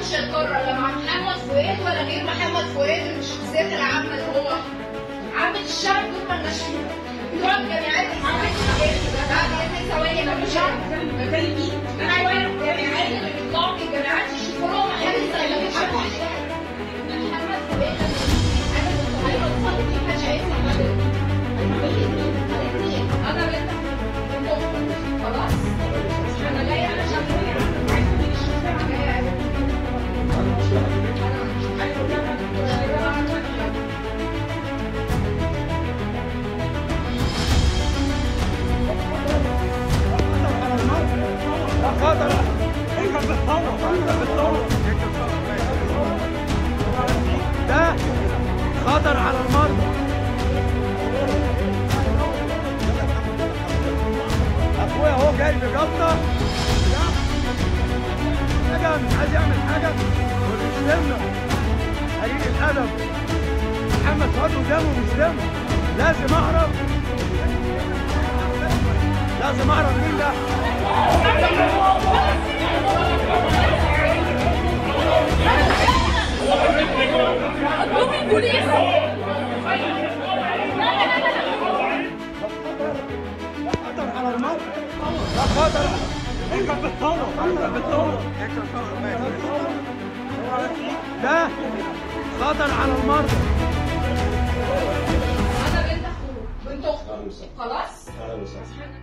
محدش هيتكرر لا مع محمد فؤاد ولا غير محمد فؤاد الشخصيات العامه اللي هو عامه الشعب دول مالناش فيهم بتوع الجامعات عامه بعد اذن ثواني لو مش عارفه بكلم مين؟ انا عايزه الجامعات اللي بيطلعوا من الجامعات يشوفوا لهم حاجه زي ما محمد فؤاد انا كنت عايزه اوصل دي محدش هيسمع انا بنت خلاص انا جايه انا شغاله عايزه تيجي الشغل انا جايه خطر انت بتطور انت بتطور ده خطر على المرضى اخويا اهو جاي بجلطه حاجه مش عايز يعمل حاجه وبيشتمنا قليل الادب محمد فؤاد قدامه بيشتمنا لازم اهرب لازم اهرب مين ده اطلبي البوليس خطر على المرض لا خطر انت بتطور انت بتطور ده خطر على المرضى انا بنت اخوه بنت اخته خلاص